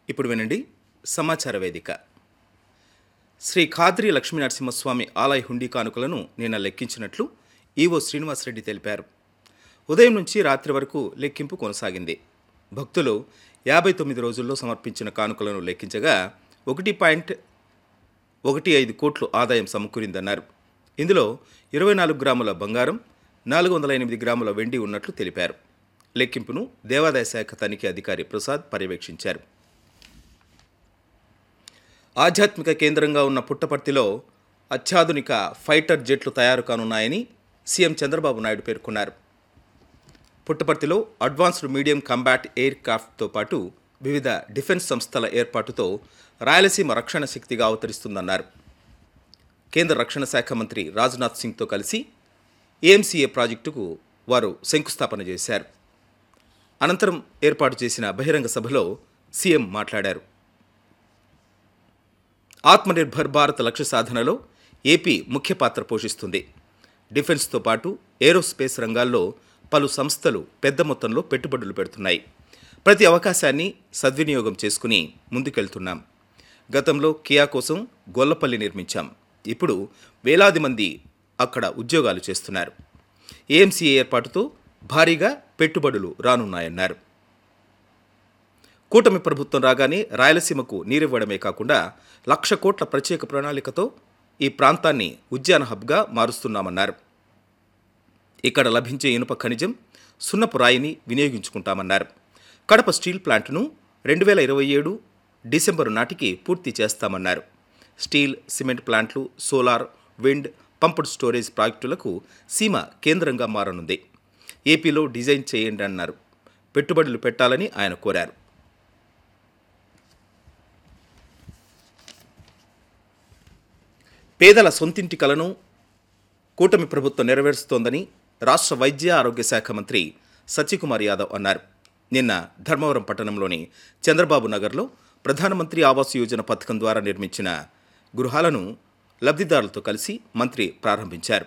ఇప్పుడు వినండి సమాచార వేదిక శ్రీ ఖాద్రి లక్ష్మీనరసింహస్వామి ఆలయ హుండీ కానుకలను నిన్న లెక్కించినట్లు ఈవో శ్రీనివాసరెడ్డి తెలిపారు ఉదయం నుంచి రాత్రి వరకు లెక్కింపు కొనసాగింది భక్తులు యాభై తొమ్మిది రోజుల్లో సమర్పించిన కానుకలను లెక్కించగా ఒకటి పాయింట్ ఒకటి ఐదు కోట్లు ఆదాయం సమకూరిందన్నారు ఇందులో ఇరవై నాలుగు గ్రాముల బంగారం నాలుగు వందల ఎనిమిది గ్రాముల వెండి ఉన్నట్లు తెలిపారు లెక్కింపును దేవాదాయ శాఖ తనిఖీ అధికారి ప్రసాద్ పర్యవేక్షించారు ఆధ్యాత్మిక కేంద్రంగా ఉన్న పుట్టపర్తిలో అత్యాధునిక ఫైటర్ జెట్లు తయారు కానున్నాయని సీఎం చంద్రబాబు నాయుడు పేర్కొన్నారు పుట్టపర్తిలో అడ్వాన్స్డ్ మీడియం కంబాట్ ఎయిర్ క్రాఫ్ట్తో పాటు వివిధ డిఫెన్స్ సంస్థల ఏర్పాటుతో రాయలసీమ రక్షణ శక్తిగా అవతరిస్తుందన్నారు కేంద్ర రక్షణ శాఖ మంత్రి రాజ్నాథ్ సింగ్తో కలిసి ఏఎంసీఏ ప్రాజెక్టుకు వారు శంకుస్థాపన చేశారు అనంతరం ఏర్పాటు చేసిన బహిరంగ సభలో సీఎం మాట్లాడారు ఆత్మనిర్భర్ భారత్ లక్ష్య సాధనలో ఏపీ ముఖ్య పాత్ర పోషిస్తుంది డిఫెన్స్తో పాటు ఏరోస్పేస్ రంగాల్లో పలు సంస్థలు పెద్ద మొత్తంలో పెట్టుబడులు పెడుతున్నాయి ప్రతి అవకాశాన్ని సద్వినియోగం చేసుకుని ముందుకెళ్తున్నాం గతంలో కియా కోసం గొల్లపల్లి నిర్మించాం ఇప్పుడు వేలాది మంది అక్కడ ఉద్యోగాలు చేస్తున్నారు ఏఎంసీఏ ఏర్పాటుతో భారీగా పెట్టుబడులు రానున్నాయన్నారు కూటమి ప్రభుత్వం రాగానే రాయలసీమకు నీరివ్వడమే కాకుండా లక్ష కోట్ల ప్రత్యేక ప్రణాళికతో ఈ ప్రాంతాన్ని ఉద్యాన హబ్గా మారుస్తున్నామన్నారు ఇక్కడ లభించే ఇనుప ఖనిజం సున్నపు రాయిని వినియోగించుకుంటామన్నారు కడప స్టీల్ ప్లాంట్ను రెండు వేల ఇరవై ఏడు డిసెంబరు నాటికి పూర్తి చేస్తామన్నారు స్టీల్ సిమెంట్ ప్లాంట్లు సోలార్ విండ్ పంప్డ్ స్టోరేజ్ ప్రాజెక్టులకు సీమ కేంద్రంగా మారనుంది ఏపీలో డిజైన్ చేయండి అన్నారు పెట్టుబడులు పెట్టాలని ఆయన కోరారు పేదల సొంతింటి కలను కూటమి ప్రభుత్వం నెరవేరుస్తోందని రాష్ట్ర వైద్య ఆరోగ్య శాఖ మంత్రి సత్యకుమార్ యాదవ్ అన్నారు నిన్న ధర్మవరం పట్టణంలోని చంద్రబాబు నగర్లో ప్రధానమంత్రి ఆవాస్ యోజన పథకం ద్వారా నిర్మించిన గృహాలను లబ్ధిదారులతో కలిసి మంత్రి ప్రారంభించారు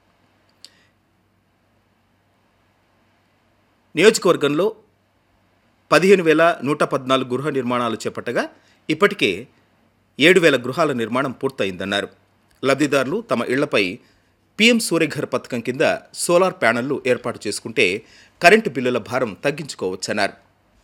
నియోజకవర్గంలో పదిహేను వేల నూట పద్నాలుగు గృహ నిర్మాణాలు చేపట్టగా ఇప్పటికే ఏడు వేల గృహాల నిర్మాణం పూర్తయిందన్నారు లబ్ధిదారులు తమ ఇళ్లపై పీఎం సూర్యఘర్ పథకం కింద సోలార్ ప్యానెళ్లు ఏర్పాటు చేసుకుంటే కరెంటు బిల్లుల భారం తగ్గించుకోవచ్చన్నారు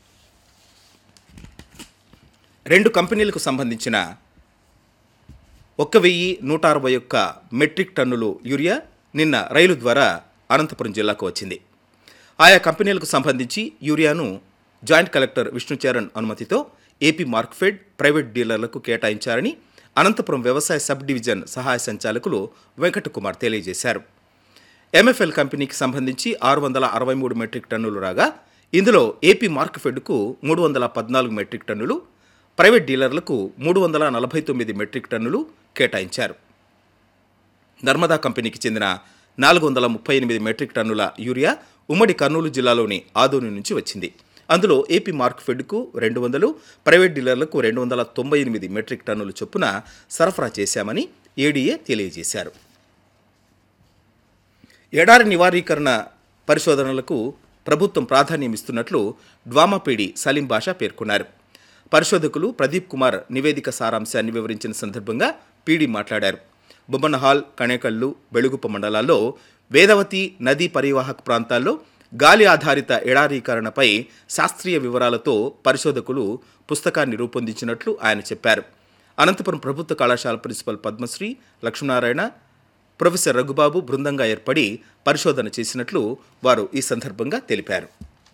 రెండు కంపెనీలకు సంబంధించిన ఒక్క వెయ్యి నూట అరవై ఒక్క మెట్రిక్ టన్నులు యూరియా నిన్న రైలు ద్వారా అనంతపురం జిల్లాకు వచ్చింది ఆయా కంపెనీలకు సంబంధించి యూరియాను జాయింట్ కలెక్టర్ విష్ణుచరణ్ అనుమతితో ఏపీ మార్క్ఫెడ్ ప్రైవేట్ డీలర్లకు కేటాయించారని అనంతపురం వ్యవసాయ సబ్ డివిజన్ సహాయ సంచాలకులు వెంకటకుమార్ తెలియజేశారు ఎంఎఫ్ఎల్ కంపెనీకి సంబంధించి ఆరు వందల అరవై మూడు మెట్రిక్ టన్నులు రాగా ఇందులో ఏపీ మార్క్ఫెడ్కు మూడు వందల పద్నాలుగు మెట్రిక్ టన్నులు ప్రైవేట్ డీలర్లకు మూడు వందల నలభై తొమ్మిది మెట్రిక్ టన్నులు కేటాయించారు నర్మదా కంపెనీకి చెందిన నాలుగు వందల ముప్పై ఎనిమిది మెట్రిక్ టన్నుల యూరియా ఉమ్మడి కర్నూలు జిల్లాలోని ఆదోని నుంచి వచ్చింది అందులో ఏపీ మార్క్ ఫెడ్కు రెండు వందలు ప్రైవేట్ డీలర్లకు రెండు వందల తొంభై ఎనిమిది మెట్రిక్ టన్నుల చొప్పున సరఫరా చేశామని ఏడీఏ తెలియజేశారు ఎడారి నివారీకరణ పరిశోధనలకు ప్రభుత్వం ప్రాధాన్యం ఇస్తున్నట్లు డ్వామాపీడి సలీం బాషా పేర్కొన్నారు పరిశోధకులు ప్రదీప్ కుమార్ నివేదిక సారాంశాన్ని వివరించిన సందర్భంగా పీడీ మాట్లాడారు బొమ్మనహాల్ కణేకల్లు బెలుగుప్ప మండలాల్లో వేదవతి నదీ పరివాహక ప్రాంతాల్లో గాలి ఆధారిత ఎడారీకరణపై శాస్త్రీయ వివరాలతో పరిశోధకులు పుస్తకాన్ని రూపొందించినట్లు ఆయన చెప్పారు అనంతపురం ప్రభుత్వ కళాశాల ప్రిన్సిపల్ పద్మశ్రీ లక్ష్మీనారాయణ ప్రొఫెసర్ రఘుబాబు బృందంగా ఏర్పడి పరిశోధన చేసినట్లు వారు ఈ సందర్భంగా తెలిపారు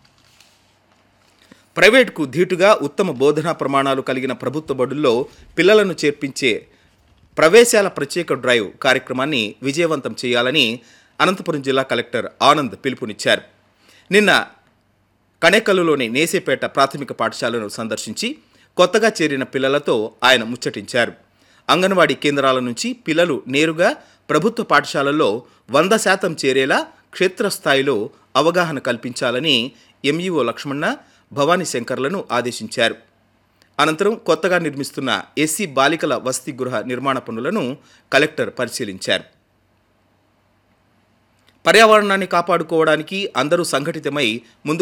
ప్రైవేట్కు ధీటుగా ఉత్తమ బోధనా ప్రమాణాలు కలిగిన ప్రభుత్వ బడుల్లో పిల్లలను చేర్పించే ప్రవేశాల ప్రత్యేక డ్రైవ్ కార్యక్రమాన్ని విజయవంతం చేయాలని అనంతపురం జిల్లా కలెక్టర్ ఆనంద్ పిలుపునిచ్చారు నిన్న కణేకల్లులోని నేసేపేట ప్రాథమిక పాఠశాలను సందర్శించి కొత్తగా చేరిన పిల్లలతో ఆయన ముచ్చటించారు అంగన్వాడీ కేంద్రాల నుంచి పిల్లలు నేరుగా ప్రభుత్వ పాఠశాలల్లో వంద శాతం చేరేలా క్షేత్రస్థాయిలో అవగాహన కల్పించాలని ఎంఈఓ లక్ష్మణ భవానీ శంకర్లను ఆదేశించారు అనంతరం కొత్తగా నిర్మిస్తున్న ఎస్సీ బాలికల వసతి గృహ నిర్మాణ పనులను కలెక్టర్ పరిశీలించారు పర్యావరణాన్ని కాపాడుకోవడానికి అందరూ సంఘటితమై ముందు